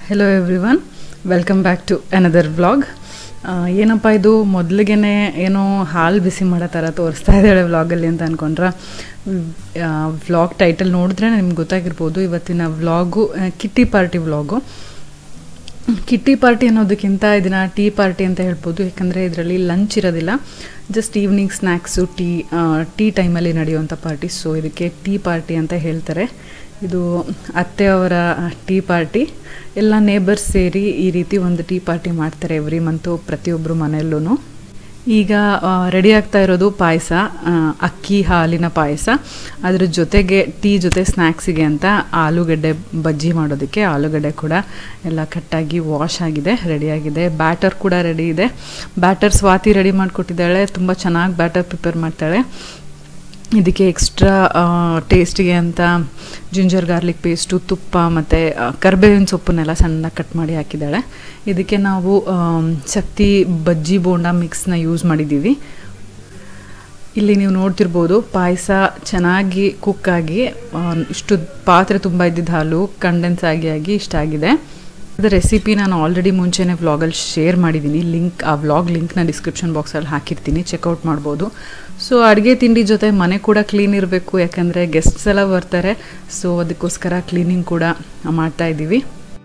hello everyone welcome back to another vlog ಏನಪ್ಪ ಇದು ಮೊದಲಿಗೆ ಏನೋ ಹಾಲು ಬಿಸಿ ಮಾಡೋ ಥರ ತೋರಿಸ್ತಾ ಇದ್ದಾಳೆ ವ್ಲಾಗಲ್ಲಿ ಅಂತ ಅಂದ್ಕೊಂಡ್ರೆ ವ್ಲಾಗ್ ಟೈಟಲ್ ನೋಡಿದ್ರೆ ನಿಮ್ಗೆ ಗೊತ್ತಾಗಿರ್ಬೋದು ಇವತ್ತಿನ vlog kitty party vlog kitty party ಅನ್ನೋದಕ್ಕಿಂತ ಇದನ್ನು ಟೀ ಪಾರ್ಟಿ ಅಂತ ಹೇಳ್ಬೋದು ಯಾಕಂದರೆ ಇದರಲ್ಲಿ ಲಂಚ್ ಇರೋದಿಲ್ಲ just evening snacks tea tea ಟೈಮಲ್ಲಿ ನಡೆಯುವಂಥ ಪಾರ್ಟಿ ಸೊ ಇದಕ್ಕೆ ಟೀ ಪಾರ್ಟಿ ಅಂತ ಹೇಳ್ತಾರೆ ಇದು ಅತ್ತೆಯವರ ಟೀ ಪಾರ್ಟಿ ಎಲ್ಲ ನೇಬರ್ಸ್ ಸೇರಿ ಈ ರೀತಿ ಒಂದು ಟೀ ಪಾರ್ಟಿ ಮಾಡ್ತಾರೆ ಎವ್ರಿ ಮಂತು ಪ್ರತಿಯೊಬ್ಬರು ಮನೆಯಲ್ಲೂ ಈಗ ರೆಡಿ ಆಗ್ತಾ ಇರೋದು ಪಾಯಸ ಅಕ್ಕಿ ಹಾಲಿನ ಪಾಯಸ ಅದ್ರ ಜೊತೆಗೆ ಟೀ ಜೊತೆ ಸ್ನ್ಯಾಕ್ಸಿಗೆ ಅಂತ ಆಲೂಗಡ್ಡೆ ಬಜ್ಜಿ ಮಾಡೋದಕ್ಕೆ ಆಲೂಗಡ್ಡೆ ಕೂಡ ಎಲ್ಲ ಕಟ್ಟಾಗಿ ವಾಶ್ ಆಗಿದೆ ರೆಡಿಯಾಗಿದೆ ಬ್ಯಾಟರ್ ಕೂಡ ರೆಡಿ ಇದೆ ಬ್ಯಾಟರ್ ಸ್ವಾತಿ ರೆಡಿ ಮಾಡಿಕೊಟ್ಟಿದ್ದಾಳೆ ತುಂಬ ಚೆನ್ನಾಗಿ ಬ್ಯಾಟರ್ ಪ್ರಿಪೇರ್ ಮಾಡ್ತಾಳೆ ಇದಕ್ಕೆ ಎಕ್ಸ್ಟ್ರಾ ಟೇಸ್ಟಿಗೆ ಅಂತ ಜಿಂಜರ್ ಗಾರ್ಲಿಕ್ ಪೇಸ್ಟು ತುಪ್ಪ ಮತ್ತು ಕರ್ಬೇವಿನ ಸೊಪ್ಪನ್ನೆಲ್ಲ ಸಣ್ಣದಾಗಿ ಕಟ್ ಮಾಡಿ ಹಾಕಿದ್ದಾಳೆ ಇದಕ್ಕೆ ನಾವು ಶಕ್ತಿ ಬಜ್ಜಿ ಬೋಂಡ ಮಿಕ್ಸ್ನ ಯೂಸ್ ಮಾಡಿದ್ದೀವಿ ಇಲ್ಲಿ ನೀವು ನೋಡ್ತಿರ್ಬೋದು ಪಾಯಸ ಚೆನ್ನಾಗಿ ಕುಕ್ಕಾಗಿ ಇಷ್ಟು ಪಾತ್ರೆ ತುಂಬ ಇದ್ದಿದ್ದ ಹಾಲು ಕಂಡೆನ್ಸ್ ಆಗಿ ಆಗಿ ಇಷ್ಟ ಆಗಿದೆ ಅದು ರೆಸಿಪಿ ನಾನು ಆಲ್ರೆಡಿ ಮುಂಚೆನೇ ವ್ಲಾಗಲ್ಲಿ ಶೇರ್ ಮಾಡಿದ್ದೀನಿ ಲಿಂಕ್ ಆ ವ್ಲಾಗ್ ಲಿಂಕ್ನ ಡಿಸ್ಕ್ರಿಪ್ಷನ್ ಬಾಕ್ಸಲ್ಲಿ ಹಾಕಿರ್ತೀನಿ ಚೆಕ್ಔಟ್ ಮಾಡ್ಬೋದು ಸೊ ಅಡುಗೆ ತಿಂಡಿ ಜೊತೆ ಮನೆ ಕೂಡ ಕ್ಲೀನ್ ಇರಬೇಕು ಯಾಕಂದರೆ ಗೆಸ್ಟ್ಸ್ ಎಲ್ಲ ಬರ್ತಾರೆ ಸೊ ಅದಕ್ಕೋಸ್ಕರ ಕ್ಲೀನಿಂಗ್ ಕೂಡ ಮಾಡ್ತಾ ಇದ್ದೀವಿ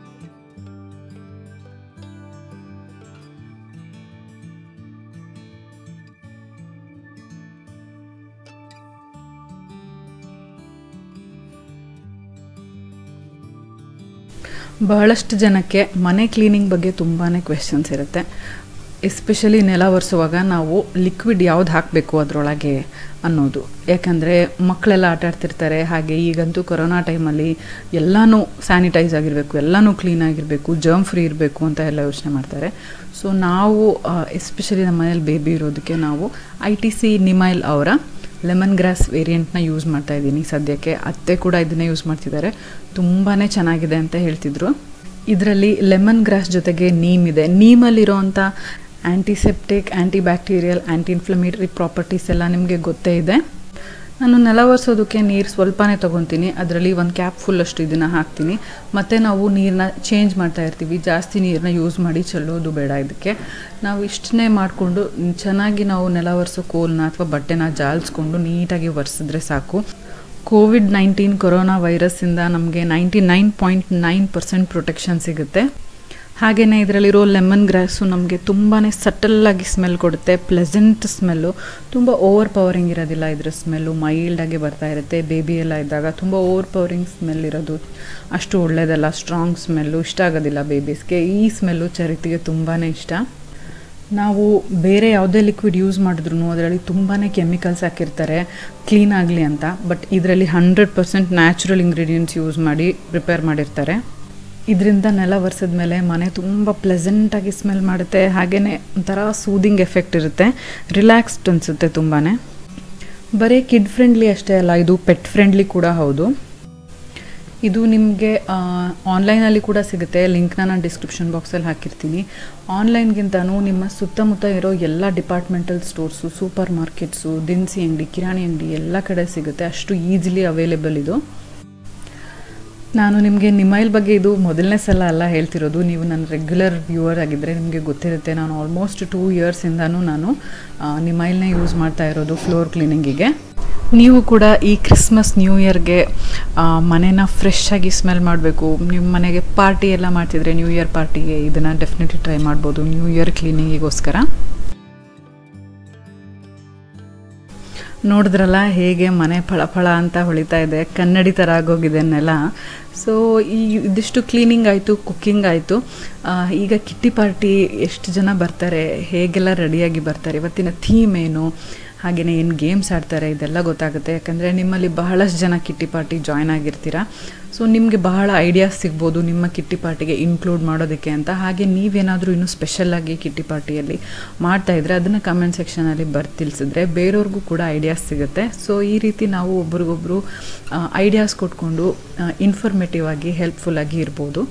ಬಹಳಷ್ಟು ಜನಕ್ಕೆ ಮನೆ ಕ್ಲೀನಿಂಗ್ ಬಗ್ಗೆ ತುಂಬಾ ಕ್ವೆಶನ್ಸ್ ಇರುತ್ತೆ ಎಸ್ಪೆಷಲಿ ನೆಲ ಒರೆಸುವಾಗ ನಾವು ಲಿಕ್ವಿಡ್ ಯಾವ್ದು ಹಾಕಬೇಕು ಅದರೊಳಗೆ ಅನ್ನೋದು ಯಾಕಂದರೆ ಮಕ್ಕಳೆಲ್ಲ ಆಟ ಆಡ್ತಿರ್ತಾರೆ ಹಾಗೆ ಈಗಂತೂ ಕೊರೋನಾ ಟೈಮಲ್ಲಿ ಎಲ್ಲನೂ ಸ್ಯಾನಿಟೈಸ್ ಆಗಿರಬೇಕು ಎಲ್ಲನೂ ಕ್ಲೀನ್ ಆಗಿರಬೇಕು ಜರ್ಮ್ ಫ್ರೀ ಇರಬೇಕು ಅಂತ ಎಲ್ಲ ಯೋಚನೆ ಮಾಡ್ತಾರೆ ಸೊ ನಾವು ಎಸ್ಪೆಷಲಿ ನಮ್ಮ ಮನೇಲಿ ಬೇಬಿ ಇರೋದಕ್ಕೆ ನಾವು ಐ ಟಿ ಸಿ ನಿಮೈಲ್ ಅವರ ಲೆಮನ್ ಗ್ರಾಸ್ ವೇರಿಯಂಟ್ನ ಯೂಸ್ ಮಾಡ್ತಾ ಇದ್ದೀನಿ ಸದ್ಯಕ್ಕೆ ಅತ್ತೆ ಕೂಡ ಇದನ್ನೇ ಯೂಸ್ ಮಾಡ್ತಿದ್ದಾರೆ ತುಂಬಾ ಚೆನ್ನಾಗಿದೆ ಅಂತ ಹೇಳ್ತಿದ್ರು ಇದರಲ್ಲಿ ಲೆಮನ್ ಗ್ರಾಸ್ ಜೊತೆಗೆ ನೀಮ್ ಇದೆ ನೀಮಲ್ಲಿರೋವಂಥ antiseptic anti bacterial anti inflammatory properties ಎಲ್ಲ ನಿಮಗೆ ಗೊತ್ತೇ ಇದೆ ನಾನು ನೆಲ ಒರೆಸೋದಕ್ಕೆ ನೀರು ಸ್ವಲ್ಪನೇ ತೊಗೊತೀನಿ ಅದರಲ್ಲಿ ಒಂದು ಕ್ಯಾಪ್ ಫುಲ್ ಅಷ್ಟು ಇದನ್ನು ಹಾಕ್ತೀನಿ ಮತ್ತು ನಾವು ನೀರನ್ನ ಚೇಂಜ್ ಮಾಡ್ತಾ ಇರ್ತೀವಿ ಜಾಸ್ತಿ ನೀರನ್ನ ಯೂಸ್ ಮಾಡಿ ಚೆಲ್ಲೋದು ಬೇಡ ಇದಕ್ಕೆ ನಾವು ಇಷ್ಟನ್ನೇ ಮಾಡಿಕೊಂಡು ಚೆನ್ನಾಗಿ ನಾವು ನೆಲ ಒರೆಸೋ ಕೋಲ್ನ ಅಥವಾ ಬಟ್ಟೆನ ಜಾಲಿಸ್ಕೊಂಡು ನೀಟಾಗಿ ಒರೆಸಿದ್ರೆ ಸಾಕು ಕೋವಿಡ್ ನೈನ್ಟೀನ್ ಕೊರೋನಾ ವೈರಸ್ಸಿಂದ ನಮಗೆ ninety nine point nine percent protection ಸಿಗುತ್ತೆ ಹಾಗೆಯೇ ಇದರಲ್ಲಿರೋ ಲೆಮನ್ ಗ್ರಾಸು ನಮಗೆ ತುಂಬಾ ಸಟಲ್ಲಾಗಿ ಸ್ಮೆಲ್ ಕೊಡುತ್ತೆ ಪ್ಲೆಸೆಂಟ್ ಸ್ಮೆಲ್ಲು ತುಂಬ ಓವರ್ ಪವರಿಂಗ್ ಇರೋದಿಲ್ಲ ಇದರ ಸ್ಮೆಲ್ಲು ಮೈಲ್ಡಾಗಿ ಬರ್ತಾ ಇರುತ್ತೆ ಬೇಬಿ ಎಲ್ಲ ಇದ್ದಾಗ ತುಂಬ ಓವರ್ ಪವರಿಂಗ್ ಸ್ಮೆಲ್ ಇರೋದು ಅಷ್ಟು ಒಳ್ಳೆಯದಲ್ಲ ಸ್ಟ್ರಾಂಗ್ ಸ್ಮೆಲ್ಲು ಇಷ್ಟ ಆಗೋದಿಲ್ಲ ಬೇಬೀಸ್ಗೆ ಈ ಸ್ಮೆಲ್ಲು ಚರಿತಿಗೆ ತುಂಬಾ ಇಷ್ಟ ನಾವು ಬೇರೆ ಯಾವುದೇ ಲಿಕ್ವಿಡ್ ಯೂಸ್ ಮಾಡಿದ್ರು ಅದರಲ್ಲಿ ತುಂಬಾ ಕೆಮಿಕಲ್ಸ್ ಹಾಕಿರ್ತಾರೆ ಕ್ಲೀನ್ ಆಗಲಿ ಅಂತ ಬಟ್ ಇದರಲ್ಲಿ hundred percent natural ingredients use ಮಾಡಿ ಪ್ರಿಪೇರ್ ಮಾಡಿರ್ತಾರೆ ಇದರಿಂದ ನೆಲ ಒರೆಸಿದ ಮೇಲೆ ಮನೆ ತುಂಬ ಪ್ಲೆಸೆಂಟಾಗಿ ಸ್ಮೆಲ್ ಮಾಡುತ್ತೆ ಹಾಗೆಯೇ ಒಂಥರ ಸೂದಿಂಗ್ ಎಫೆಕ್ಟ್ ಇರುತ್ತೆ ರಿಲ್ಯಾಕ್ಸ್ಡ್ ಅನಿಸುತ್ತೆ ತುಂಬಾ ಬರೀ ಕಿಡ್ ಫ್ರೆಂಡ್ಲಿ ಅಷ್ಟೇ ಅಲ್ಲ ಇದು ಪೆಟ್ ಫ್ರೆಂಡ್ಲಿ ಕೂಡ ಹೌದು ಇದು ನಿಮಗೆ ಆನ್ಲೈನಲ್ಲಿ ಕೂಡ ಸಿಗುತ್ತೆ ಲಿಂಕ್ನ ನಾನು ಡಿಸ್ಕ್ರಿಪ್ಷನ್ ಬಾಕ್ಸಲ್ಲಿ ಹಾಕಿರ್ತೀನಿ ಆನ್ಲೈನ್ಗಿಂತನೂ ನಿಮ್ಮ ಸುತ್ತಮುತ್ತ ಇರೋ ಎಲ್ಲ ಡಿಪಾರ್ಟ್ಮೆಂಟಲ್ ಸ್ಟೋರ್ಸು ಸೂಪರ್ ಮಾರ್ಕೆಟ್ಸು ದಿನಸಿ ಅಂಗಡಿ ಕಿರಾಣಿ ಅಂಗಡಿ ಎಲ್ಲ ಕಡೆ ಸಿಗುತ್ತೆ ಅಷ್ಟು ಈಸಿಲಿ ಅವೈಲೇಬಲ್ ಇದು ನಾನು ನಿಮಗೆ ನಿಮೈಲ್ ಬಗ್ಗೆ ಇದು ಮೊದಲನೇ ಸಲ ಅಲ್ಲ ಹೇಳ್ತಿರೋದು ನೀವು ನನ್ನ ರೆಗ್ಯುಲರ್ ವ್ಯೂವರ್ ಆಗಿದ್ದರೆ ನಿಮಗೆ ಗೊತ್ತಿರುತ್ತೆ ನಾನು ಆಲ್ಮೋಸ್ಟ್ ಟೂ ಇಯರ್ಸಿಂದನೂ ನಾನು ನಿಮೈಲ್ನೇ ಯೂಸ್ ಮಾಡ್ತಾ ಇರೋದು ಫ್ಲೋರ್ ಕ್ಲೀನಿಂಗಿಗೆ ನೀವು ಕೂಡ ಈ ಕ್ರಿಸ್ಮಸ್ ನ್ಯೂ ಇಯರ್ಗೆ ಮನೇನ ಫ್ರೆಶ್ ಆಗಿ ಸ್ಮೆಲ್ ಮಾಡಬೇಕು ನಿಮ್ಮ ಮನೆಗೆ ಪಾರ್ಟಿ ಎಲ್ಲ ಮಾಡ್ತಿದ್ರೆ ನ್ಯೂ ಇಯರ್ ಪಾರ್ಟಿಗೆ ಇದನ್ನು ಡೆಫಿನೆಟ್ಲಿ ಟ್ರೈ ಮಾಡ್ಬೋದು ನ್ಯೂ ಇಯರ್ ಕ್ಲೀನಿಂಗಿಗೋಸ್ಕರ ನೋಡಿದ್ರಲ್ಲ ಹೇಗೆ ಮನೆ ಫಳಫಳ ಅಂತ ಹೊಳಿತಾ ಇದೆ ಕನ್ನಡಿ ಥರ ಆಗೋಗಿದೆ ನೆಲ ಸೊ ಈ ಇದಿಷ್ಟು ಕ್ಲೀನಿಂಗ್ ಆಯಿತು ಕುಕ್ಕಿಂಗ್ ಆಯಿತು ಈಗ ಕಿಟ್ಟಿ ಪಾರ್ಟಿ ಎಷ್ಟು ಜನ ಬರ್ತಾರೆ ಹೇಗೆಲ್ಲ ರೆಡಿಯಾಗಿ ಬರ್ತಾರೆ ಇವತ್ತಿನ ಥೀಮ್ ಏನು ಹಾಗೆಯೇ ಏನು ಗೇಮ್ಸ್ ಆಡ್ತಾರೆ ಇದೆಲ್ಲ ಗೊತ್ತಾಗುತ್ತೆ ಯಾಕಂದರೆ ನಿಮ್ಮಲ್ಲಿ ಬಹಳಷ್ಟು ಜನ ಕಿಟ್ಟಿ ಪಾರ್ಟಿ ಜಾಯ್ನ್ ಆಗಿರ್ತೀರ ಸೊ ನಿಮಗೆ ಬಹಳ ಐಡಿಯಾಸ್ ಸಿಗ್ಬೋದು ನಿಮ್ಮ ಕಿಟ್ಟಿ ಪಾರ್ಟಿಗೆ ಇನ್ಕ್ಲೂಡ್ ಮಾಡೋದಕ್ಕೆ ಅಂತ ಹಾಗೆ ನೀವೇನಾದರೂ ಇನ್ನೂ ಸ್ಪೆಷಲ್ಲಾಗಿ ಕಿಟ್ಟಿ ಪಾರ್ಟಿಯಲ್ಲಿ ಮಾಡ್ತಾ ಇದ್ರೆ ಅದನ್ನು ಕಮೆಂಟ್ ಸೆಕ್ಷನಲ್ಲಿ ಬರ್ದು ತಿಳಿಸಿದ್ರೆ ಬೇರೆಯವ್ರಿಗೂ ಕೂಡ ಐಡಿಯಾಸ್ ಸಿಗುತ್ತೆ ಸೊ ಈ ರೀತಿ ನಾವು ಒಬ್ರಿಗೊಬ್ರು ಐಡಿಯಾಸ್ ಕೊಟ್ಕೊಂಡು ಇನ್ಫಾರ್ಮೇಟಿವ್ ಆಗಿ ಹೆಲ್ಪ್ಫುಲ್ಲಾಗಿ ಇರ್ಬೋದು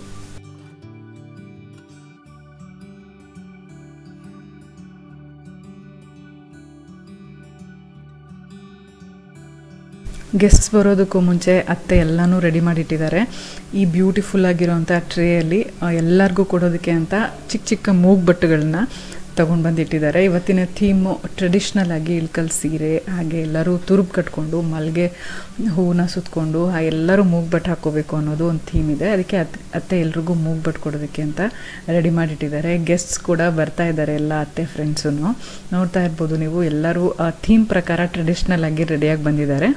ಗೆಸ್ಟ್ಸ್ ಬರೋದಕ್ಕೂ ಮುಂಚೆ ಅತ್ತೆ ಎಲ್ಲನೂ ರೆಡಿ ಮಾಡಿಟ್ಟಿದ್ದಾರೆ ಈ ಬ್ಯೂಟಿಫುಲ್ ಆಗಿರೋಂಥ ಟ್ರೇಯಲ್ಲಿ ಎಲ್ಲರಿಗೂ ಕೊಡೋದಕ್ಕೆ ಅಂತ ಚಿಕ್ಕ ಚಿಕ್ಕ ಮೂಗ್ಬಟ್ಟುಗಳನ್ನ ತಗೊಂಡು ಬಂದಿಟ್ಟಿದ್ದಾರೆ ಇವತ್ತಿನ ಥೀಮು ಟ್ರೆಡಿಷ್ನಲ್ ಆಗಿ ಇಳ್ಕಲ್ ಸೀರೆ ಹಾಗೆ ಎಲ್ಲರೂ ತುರುಬು ಕಟ್ಕೊಂಡು ಮಲ್ಲಿಗೆ ಹೂವನ್ನ ಸುತ್ತಕೊಂಡು ಆ ಎಲ್ಲರೂ ಮೂಗ್ಬಟ್ಟು ಹಾಕ್ಕೋಬೇಕು ಅನ್ನೋದು ಒಂದು ಥೀಮ್ ಇದೆ ಅದಕ್ಕೆ ಅತ್ತೆ ಅತ್ತೆ ಎಲ್ರಿಗೂ ಮೂಗ್ಬಟ್ಟು ಕೊಡೋದಕ್ಕೆ ಅಂತ ರೆಡಿ ಮಾಡಿಟ್ಟಿದ್ದಾರೆ ಗೆಸ್ಟ್ಸ್ ಕೂಡ ಬರ್ತಾ ಇದ್ದಾರೆ ಎಲ್ಲ ಅತ್ತೆ ಫ್ರೆಂಡ್ಸೂ ನೋಡ್ತಾ ಇರ್ಬೋದು ನೀವು ಎಲ್ಲರೂ ಆ ಥೀಮ್ ಪ್ರಕಾರ ಟ್ರೆಡಿಷ್ನಲ್ ಆಗಿ ರೆಡಿಯಾಗಿ ಬಂದಿದ್ದಾರೆ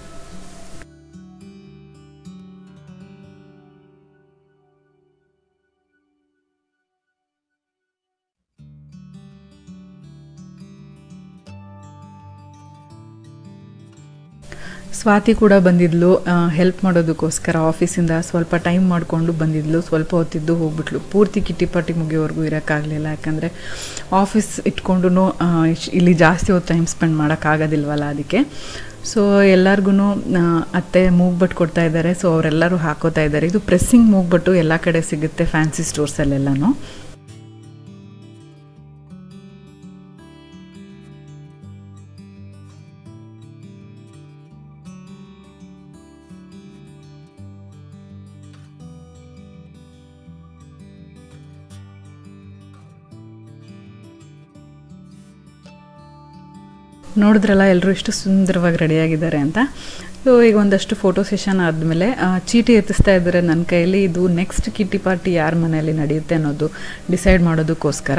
ಸ್ವಾತಿ ಕೂಡ ಬಂದಿದ್ಲು ಹೆಲ್ಪ್ ಮಾಡೋದಕ್ಕೋಸ್ಕರ ಆಫೀಸಿಂದ ಸ್ವಲ್ಪ ಟೈಮ್ ಮಾಡಿಕೊಂಡು ಬಂದಿದ್ಲು ಸ್ವಲ್ಪ ಹೊತ್ತಿದ್ದು ಹೋಗ್ಬಿಟ್ಲು ಪೂರ್ತಿ ಕಿಟ್ಟಿ ಪಾರ್ಟಿ ಮುಗಿಯೋವರೆಗೂ ಇರೋಕ್ಕಾಗಲಿಲ್ಲ ಯಾಕಂದರೆ ಆಫೀಸ್ ಇಟ್ಕೊಂಡು ಇಲ್ಲಿ ಜಾಸ್ತಿ ಹೊತ್ತು ಟೈಮ್ ಸ್ಪೆಂಡ್ ಮಾಡೋಕ್ಕಾಗೋದಿಲ್ವಲ್ಲ ಅದಕ್ಕೆ ಸೊ ಎಲ್ಲರಿಗೂ ಅತ್ತೆ ಮೂಗ್ಬಟ್ಟು ಕೊಡ್ತಾ ಇದ್ದಾರೆ ಸೊ ಅವರೆಲ್ಲರೂ ಹಾಕೋತಾ ಇದ್ದಾರೆ ಇದು ಪ್ರೆಸ್ಸಿಂಗ್ ಮೂಗ್ಬಟ್ಟು ಎಲ್ಲ ಕಡೆ ಸಿಗುತ್ತೆ ಫ್ಯಾನ್ಸಿ ಸ್ಟೋರ್ಸಲ್ಲೆಲ್ಲನೂ ನೋಡಿದ್ರಲ್ಲ ಎಲ್ಲರೂ ಎಷ್ಟು ಸುಂದರವಾಗಿ ರೆಡಿಯಾಗಿದ್ದಾರೆ ಅಂತ ಸೊ ಈಗ ಒಂದಷ್ಟು ಫೋಟೋ ಸೆಷನ್ ಆದಮೇಲೆ ಚೀಟಿ ಎತ್ತಿಸ್ತಾ ಇದ್ದಾರೆ ನನ್ನ ಕೈಯಲ್ಲಿ ಇದು ನೆಕ್ಸ್ಟ್ ಕಿಟ್ಟಿ ಪಾರ್ಟಿ ಯಾರ ಮನೆಯಲ್ಲಿ ನಡೆಯುತ್ತೆ ಅನ್ನೋದು ಡಿಸೈಡ್ ಮಾಡೋದಕ್ಕೋಸ್ಕರ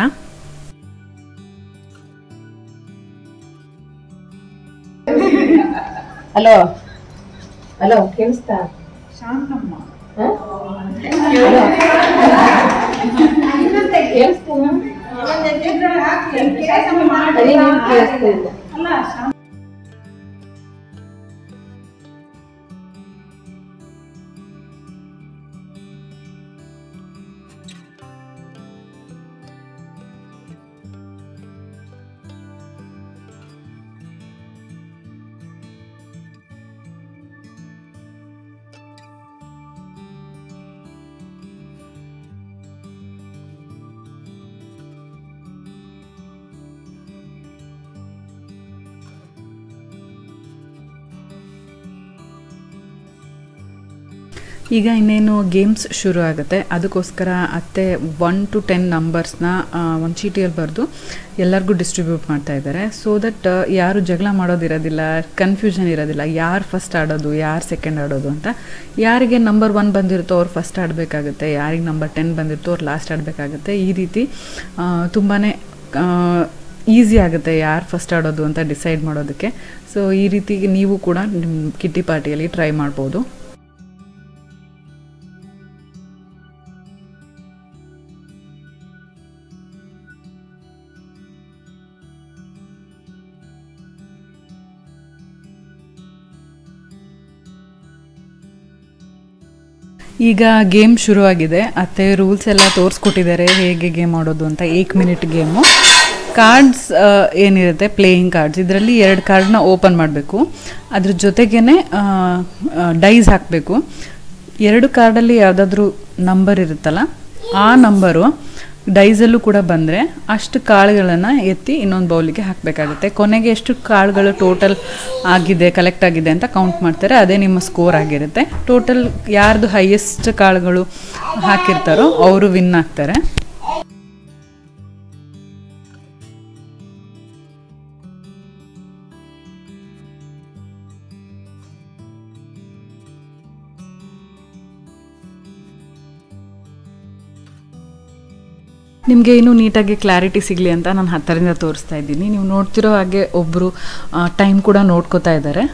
ಹಲೋ ಹಲೋ ಕೇಳಿಸ್ತಾ ಶಾಂತಮ್ಮ ಕೇಳಿಸ್ತಾ ಇಲ್ಲ ಈಗ ಇನ್ನೇನು ಗೇಮ್ಸ್ ಶುರು ಆಗುತ್ತೆ ಅದಕ್ಕೋಸ್ಕರ ಅತ್ತೆ ಒನ್ ಟು ಟೆನ್ ನಂಬರ್ಸ್ನ ಒಂದು ಚೀಟಿಯಲ್ಲಿ ಬರೆದು ಎಲ್ಲರಿಗೂ ಡಿಸ್ಟ್ರಿಬ್ಯೂಟ್ ಮಾಡ್ತಾ ಇದ್ದಾರೆ ಸೊ ದಟ್ ಯಾರು ಜಗಳ ಮಾಡೋದಿರೋದಿಲ್ಲ ಕನ್ಫ್ಯೂಷನ್ ಇರೋದಿಲ್ಲ ಯಾರು ಫಸ್ಟ್ ಆಡೋದು ಯಾರು ಸೆಕೆಂಡ್ ಆಡೋದು ಅಂತ ಯಾರಿಗೆ ನಂಬರ್ ಒನ್ ಬಂದಿರುತ್ತೋ ಅವ್ರು ಫಸ್ಟ್ ಆಡಬೇಕಾಗುತ್ತೆ ಯಾರಿಗೆ ನಂಬರ್ ಟೆನ್ ಬಂದಿರುತ್ತೋ ಅವ್ರು ಲಾಸ್ಟ್ ಆಡಬೇಕಾಗುತ್ತೆ ಈ ರೀತಿ ತುಂಬಾ ಈಸಿ ಆಗುತ್ತೆ ಯಾರು ಫಸ್ಟ್ ಆಡೋದು ಅಂತ ಡಿಸೈಡ್ ಮಾಡೋದಕ್ಕೆ ಸೊ ಈ ರೀತಿ ನೀವು ಕೂಡ ನಿಮ್ಮ ಕಿಟ್ಟಿ ಪಾರ್ಟಿಯಲ್ಲಿ ಟ್ರೈ ಮಾಡ್ಬೋದು ಈಗ ಗೇಮ್ ಶುರುವಾಗಿದೆ ಅತ್ತೆ ರೂಲ್ಸ್ ಎಲ್ಲ ತೋರಿಸ್ಕೊಟ್ಟಿದ್ದಾರೆ ಹೇಗೆ ಗೇಮ್ ಆಡೋದು ಅಂತ ಏಕ್ ಮಿನಿಟ್ ಗೇಮು ಕಾರ್ಡ್ಸ್ ಏನಿರುತ್ತೆ ಪ್ಲೇಯಿಂಗ್ ಕಾರ್ಡ್ಸ್ ಇದರಲ್ಲಿ ಎರಡು ಕಾರ್ಡ್ನ ಓಪನ್ ಮಾಡಬೇಕು ಅದ್ರ ಜೊತೆಗೇ ಡೈಸ್ ಹಾಕಬೇಕು ಎರಡು ಕಾರ್ಡಲ್ಲಿ ಯಾವುದಾದ್ರೂ ನಂಬರ್ ಇರುತ್ತಲ್ಲ ಆ ನಂಬರು ಡೈಸಲ್ಲೂ ಕೂಡ ಬಂದರೆ ಅಷ್ಟು ಕಾಳುಗಳನ್ನು ಎತ್ತಿ ಇನ್ನೊಂದು ಬೌಲಿಗೆ ಹಾಕಬೇಕಾಗುತ್ತೆ ಕೊನೆಗೆ ಎಷ್ಟು ಕಾಳುಗಳು ಟೋಟಲ್ ಆಗಿದೆ ಕಲೆಕ್ಟ್ ಆಗಿದೆ ಅಂತ ಕೌಂಟ್ ಮಾಡ್ತಾರೆ ಅದೇ ನಿಮ್ಮ ಸ್ಕೋರ್ ಆಗಿರುತ್ತೆ ಟೋಟಲ್ ಯಾರ್ದು ಹೈಯೆಸ್ಟ್ ಕಾಳುಗಳು ಹಾಕಿರ್ತಾರೋ ಅವರು ವಿನ್ ಆಗ್ತಾರೆ ನಿಮಗೆ ಇನ್ನೂ ನೀಟಾಗಿ ಕ್ಲಾರಿಟಿ ಸಿಗಲಿ ಅಂತ ನಾನು ಹತ್ತರಿಂದ ತೋರಿಸ್ತಾ ಇದ್ದೀನಿ ನೀವು ನೋಡ್ತಿರೋ ಹಾಗೆ ಒಬ್ಬರು ಟೈಮ್ ಕೂಡ ನೋಡ್ಕೋತಾ ಇದ್ದಾರೆ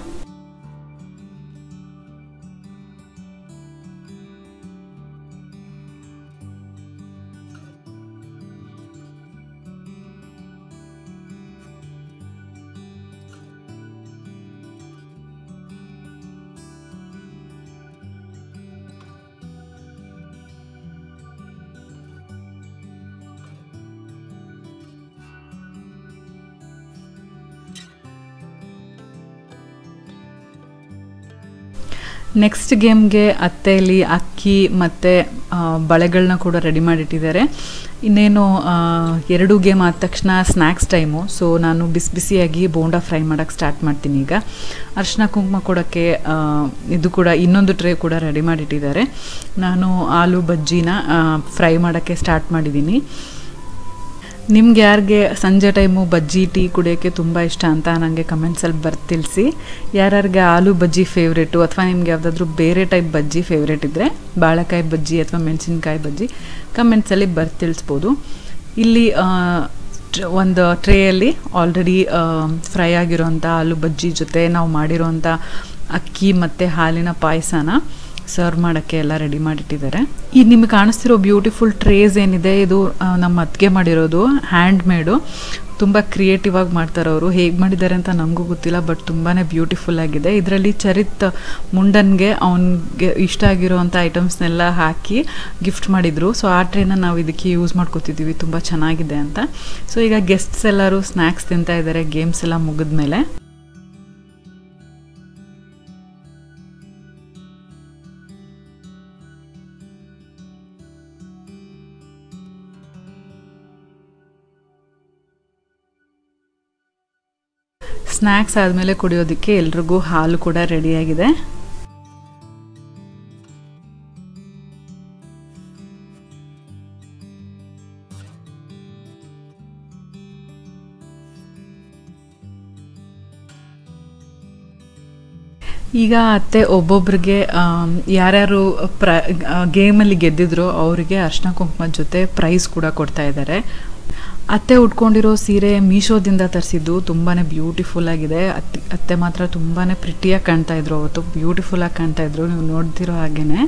ನೆಕ್ಸ್ಟ್ ಗೇಮ್ಗೆ ಅತ್ತೆಯಲ್ಲಿ ಅಕ್ಕಿ ಮತ್ತು ಬಳೆಗಳನ್ನ ಕೂಡ ರೆಡಿ ಮಾಡಿಟ್ಟಿದ್ದಾರೆ ಇನ್ನೇನು ಆ, ಎರಡು ಗೇಮ್ ಆದ ತಕ್ಷಣ ಸ್ನ್ಯಾಕ್ಸ್ ಟೈಮು ಸೊ ನಾನು ಬಿಸಿ ಬಿಸಿಯಾಗಿ ಬೋಂಡಾ ಫ್ರೈ ಮಾಡೋಕ್ಕೆ ಸ್ಟಾರ್ಟ್ ಮಾಡ್ತೀನಿ ಈಗ ಅರಿಶಿನ ಕುಂಕುಮ ಕೊಡೋಕ್ಕೆ ಆ, ಇದು ಕೂಡ ಇನ್ನೊಂದು ಟ್ರೇ ಕೂಡ ರೆಡಿ ಮಾಡಿಟ್ಟಿದ್ದಾರೆ ನಾನು ಆಲೂ ಬಜ್ಜಿನ ಫ್ರೈ ಮಾಡೋಕ್ಕೆ ಸ್ಟಾರ್ಟ್ ಮಾಡಿದ್ದೀನಿ ನಿಮ್ಗೆ ಯಾರಿಗೆ ಸಂಜೆ ಟೈಮು ಬಜ್ಜಿ ಟೀ ಕುಡಿಯೋಕ್ಕೆ ತುಂಬ ಇಷ್ಟ ಅಂತ ನನಗೆ ಕಮೆಂಟ್ಸಲ್ಲಿ ಬರ್ದು ತಿಳಿಸಿ ಯಾರ್ಯಾರಿಗೆ ಆಲೂ ಬಜ್ಜಿ ಫೇವ್ರೇಟು ಅಥವಾ ನಿಮ್ಗೆ ಯಾವುದಾದ್ರೂ ಬೇರೆ ಟೈಪ್ ಬಜ್ಜಿ ಫೇವ್ರೇಟ್ ಇದ್ದರೆ ಬಾಳೆಕಾಯಿ ಬಜ್ಜಿ ಅಥವಾ ಮೆಣಸಿನ್ಕಾಯಿ ಬಜ್ಜಿ ಕಮೆಂಟ್ಸಲ್ಲಿ ಬರ್ದು ತಿಳಿಸ್ಬೋದು ಇಲ್ಲಿ ಆ, ಟ್ರ- ಒಂದು ಟ್ರೇಯಲ್ಲಿ ಆಲ್ರೆಡಿ ಫ್ರೈ ಆಗಿರೋಂಥ ಆಲೂ ಬಜ್ಜಿ ಜೊತೆ ನಾವು ಮಾಡಿರೋಂಥ ಅಕ್ಕಿ ಮತ್ತು ಹಾಲಿನ ಪಾಯಸನ ಸರ್ವ್ ಮಾಡೋಕ್ಕೆ ಎಲ್ಲ ರೆಡಿ ಮಾಡಿಟ್ಟಿದ್ದಾರೆ ಈ ನಿಮಗೆ ಕಾಣಿಸ್ತಿರೋ ಬ್ಯೂಟಿಫುಲ್ ಟ್ರೇಸ್ ಏನಿದೆ ಇದು ಆ, ನಮ್ಮ ಅತ್ತಿಗೆ ಮಾಡಿರೋದು ಹ್ಯಾಂಡ್ ಮೇಡು ತುಂಬ ಕ್ರಿಯೇಟಿವ್ ಆಗಿ ಮಾಡ್ತಾರೆ ಅವರು ಹೇಗೆ ಮಾಡಿದ್ದಾರೆ ಅಂತ ನನಗೂ ಗೊತ್ತಿಲ್ಲ ಬಟ್ ತುಂಬಾ ಬ್ಯೂಟಿಫುಲ್ ಆಗಿದೆ ಇದರಲ್ಲಿ ಚರಿತ್ ಮುಂಡನ್ಗೆ ಅವನಿಗೆ ಇಷ್ಟ ಆಗಿರೋವಂಥ ಐಟಮ್ಸ್ನೆಲ್ಲ ಹಾಕಿ ಗಿಫ್ಟ್ ಮಾಡಿದರು ಸೊ ಆ ಟ್ರೇನ ನಾವು ಇದಕ್ಕೆ ಯೂಸ್ ಮಾಡ್ಕೋತಿದ್ದೀವಿ ತುಂಬ ಚೆನ್ನಾಗಿದೆ ಅಂತ ಸೊ ಈಗ ಗೆಸ್ಟ್ಸ್ ಎಲ್ಲರೂ ಸ್ನ್ಯಾಕ್ಸ್ ತಿಂತಾ ಇದ್ದಾರೆ ಗೇಮ್ಸ್ ಎಲ್ಲ ಮುಗಿದ್ಮೇಲೆ ಸ್ನ್ಯಾಕ್ಸ್ ಆದಮೇಲೆ ಕುಡಿಯೋದಕ್ಕೆ ಎಲ್ರಿಗೂ ಹಾಲು ಕೂಡ ರೆಡಿಯಾಗಿದೆ ಈಗ ಅತ್ತೆ ಒಬ್ಬೊಬ್ರಿಗೆ ಆಮ್, ಯಾರ್ಯಾರು ಪ್ರ ಗೇಮಲ್ಲಿ ಗೆದ್ದಿದ್ರು ಅವರಿಗೆ ಅರ್ಶಿನ ಕುಂಕುಮದ ಜೊತೆ ಪ್ರೈಸ್ ಕೂಡ ಕೊಡ್ತಾ ಇದ್ದಾರೆ ಅತ್ತೆ ಉಟ್ಕೊಂಡಿರೋ ಸೀರೆ ಮೀಶೋದಿಂದ ತರಿಸಿದ್ದು ತುಂಬಾ ಬ್ಯೂಟಿಫುಲ್ ಆಗಿದೆ ಅತ್ತೆ ಅತ್ತೆ ಮಾತ್ರ ತುಂಬಾ ಪ್ರಿಟಿಯಾಗಿ ಕಾಣ್ತಾ ಇದ್ರು ಅವತ್ತು ಬ್ಯೂಟಿಫುಲ್ ಆಗಿ ಕಾಣ್ತಾ ಇದ್ರು ನೀವು ನೋಡ್ತಿರೋ ಹಾಗೇನೆ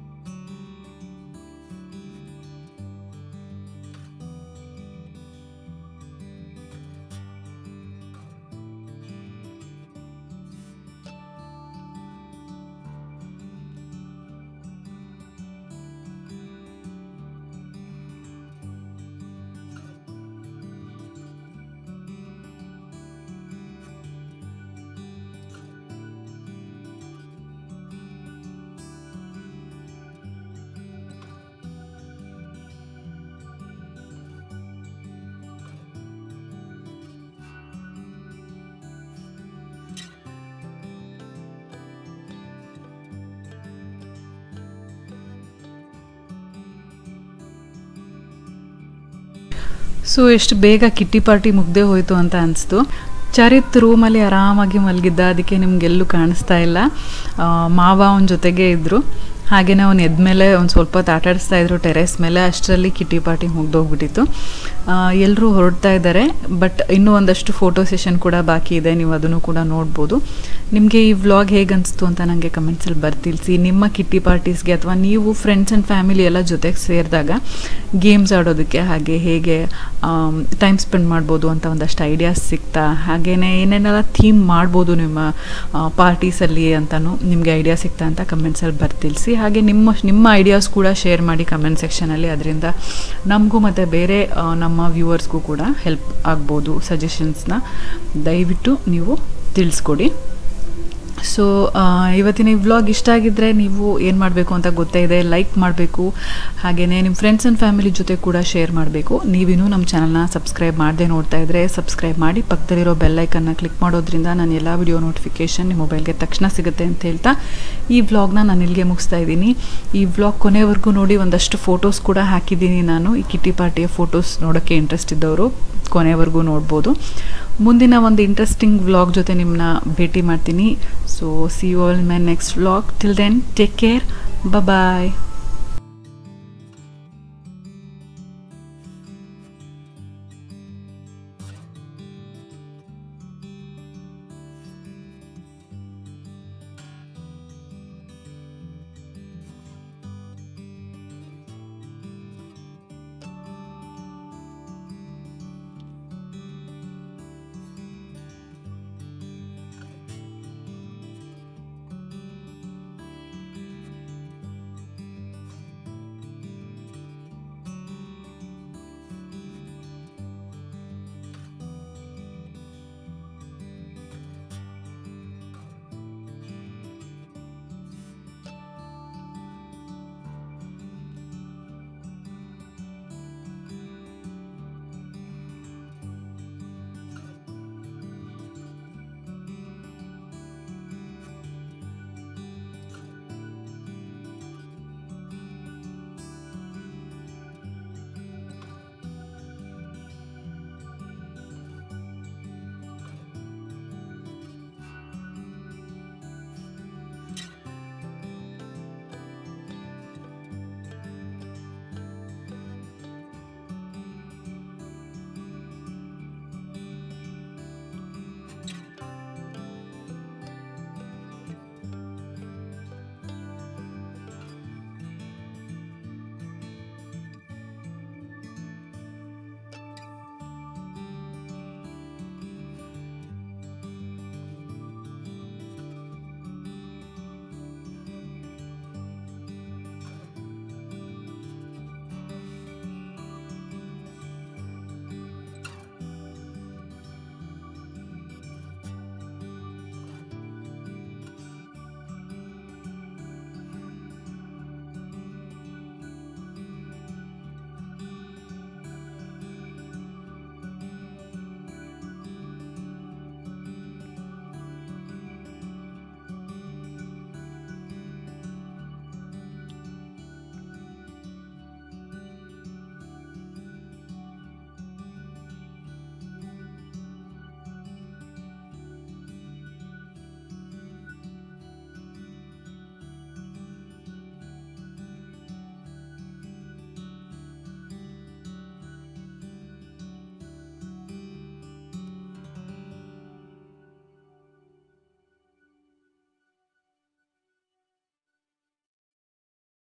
ಸೊ ಎಷ್ಟು ಬೇಗ ಕಿಟ್ಟಿ ಪಾರ್ಟಿ ಮುಗ್ದೇ ಹೋಯ್ತು ಅಂತ ಅನಿಸ್ತು ಚರಿತ್ ರೂಮಲ್ಲಿ ಆರಾಮಾಗಿ ಮಲಗಿದ್ದ ಅದಕ್ಕೆ ನಿಮ್ಗೆಲ್ಲೂ ಕಾಣಿಸ್ತಾ ಇಲ್ಲ ಆ, ಮಾವ ಅವನ ಜೊತೆಗೆ ಇದ್ದರು ಹಾಗೆಯೇ ಅವ್ನು ಎದ್ಮೇಲೆ ಒಂದು ಸ್ವಲ್ಪ ಹೊತ್ತು ಆಟ ಆಡಿಸ್ತಾ ಇದ್ರು ಟೆರೆಸ್ ಮೇಲೆ ಅಷ್ಟರಲ್ಲಿ ಕಿಟ್ಟಿ ಪಾರ್ಟಿ ಮುಗ್ದೋಗ್ಬಿಟ್ಟಿತ್ತು ಎಲ್ಲರೂ ಹೊರಡ್ತಾ ಇದ್ದಾರೆ ಬಟ್ ಇನ್ನೂ ಒಂದಷ್ಟು ಫೋಟೋ ಸೆಷನ್ ಕೂಡ ಬಾಕಿ ಇದೆ ನೀವು ಅದನ್ನು ಕೂಡ ನೋಡ್ಬೋದು ನಿಮಗೆ ಈ ವ್ಲಾಗ್ ಹೇಗೆ ಅನಿಸ್ತು ಅಂತ ನನಗೆ ಕಮೆಂಟ್ಸಲ್ಲಿ ಬರ್ತಿಲ್ಸಿ ನಿಮ್ಮ ಕಿಟ್ಟಿ ಪಾರ್ಟೀಸ್ಗೆ ಅಥವಾ ನೀವು ಫ್ರೆಂಡ್ಸ್ ಆ್ಯಂಡ್ ಫ್ಯಾಮಿಲಿ ಎಲ್ಲ ಜೊತೆಗೆ ಸೇರಿದಾಗ ಗೇಮ್ಸ್ ಆಡೋದಕ್ಕೆ ಹಾಗೆ ಹೇಗೆ ಟೈಮ್ ಸ್ಪೆಂಡ್ ಮಾಡ್ಬೋದು ಅಂತ ಒಂದಷ್ಟು ಐಡಿಯಾಸ್ ಸಿಗ್ತಾ ಹಾಗೆಯೇ ಏನೇನೆಲ್ಲ ಥೀಮ್ ಮಾಡ್ಬೋದು ನಿಮ್ಮ ಪಾರ್ಟೀಸಲ್ಲಿ ಅಂತಲೂ ನಿಮಗೆ ಐಡಿಯಾ ಸಿಗ್ತಾ ಅಂತ ಕಮೆಂಟ್ಸಲ್ಲಿ ಬರ್ತಿಲ್ಸಿ ಹಾಗೆ ನಿಮ್ಮ ನಿಮ್ಮ ಐಡಿಯಾಸ್ ಕೂಡ ಶೇರ್ ಮಾಡಿ ಕಮೆಂಟ್ ಸೆಕ್ಷನಲ್ಲಿ ಅದರಿಂದ ನಮಗೂ ಮತ್ತು ಬೇರೆ ಆ, ನಮ್ಮ ವ್ಯೂವರ್ಸ್ಗೂ ಕೂಡ ಹೆಲ್ಪ್ ಆಗ್ಬೋದು ಸಜೆಷನ್ಸ್ನ ದಯವಿಟ್ಟು ನೀವು ತಿಳಿಸ್ಕೊಡಿ ಸೊ ಇವತ್ತಿನ ಈ ವ್ಲಾಗ್ ಇಷ್ಟ ಆಗಿದ್ದರೆ ನೀವು ಏನು ಮಾಡಬೇಕು ಅಂತ ಗೊತ್ತೇ ಇದೆ ಲೈಕ್ ಮಾಡಬೇಕು ಹಾಗೆಯೇ ನಿಮ್ಮ ಫ್ರೆಂಡ್ಸ್ ಆ್ಯಂಡ್ ಫ್ಯಾಮಿಲಿ ಜೊತೆ ಕೂಡ ಶೇರ್ ಮಾಡಬೇಕು ನೀವಿನ್ನೂ ನಮ್ಮ ಚಾನಲ್ನ ಸಬ್ಸ್ಕ್ರೈಬ್ ಮಾಡದೆ ನೋಡ್ತಾ ಇದ್ದರೆ ಸಬ್ಸ್ಕ್ರೈಬ್ ಮಾಡಿ ಪಕ್ಕದಲ್ಲಿರೋ ಬೆಲ್ಲೈಕನ್ನ ಕ್ಲಿಕ್ ಮಾಡೋದ್ರಿಂದ ನಾನು ಎಲ್ಲ ವಿಡಿಯೋ ನೋಟಿಫಿಕೇಷನ್ ನಿಮ್ಮ ಮೊಬೈಲ್ಗೆ ತಕ್ಷಣ ಸಿಗುತ್ತೆ ಅಂತ ಹೇಳ್ತಾ ಈ ವ್ಲಾಗ್ನ ನಾನು ಇಲ್ಲಿಗೆ ಮುಗಿಸ್ತಾ ಇದ್ದೀನಿ ಈ ವ್ಲಾಗ್ ಕೊನೆವರೆಗೂ ನೋಡಿ ಒಂದಷ್ಟು ಫೋಟೋಸ್ ಕೂಡ ಹಾಕಿದ್ದೀನಿ ನಾನು ಈ ಕಿಟ್ಟಿ ಪಾರ್ಟಿಯ ಫೋಟೋಸ್ ನೋಡೋಕ್ಕೆ ಇಂಟ್ರೆಸ್ಟ್ ಇದ್ದವರು ಕೊನೆವರೆಗೂ ನೋಡ್ಬೋದು ಮುಂದಿನ ಒಂದು ಇಂಟ್ರೆಸ್ಟಿಂಗ್ ವ್ಲಾಗ್ ಜೊತೆ ನಿಮ್ಮನ್ನ ಭೇಟಿ ಮಾಡ್ತೀನಿ so see you all my next vlog till then take care bye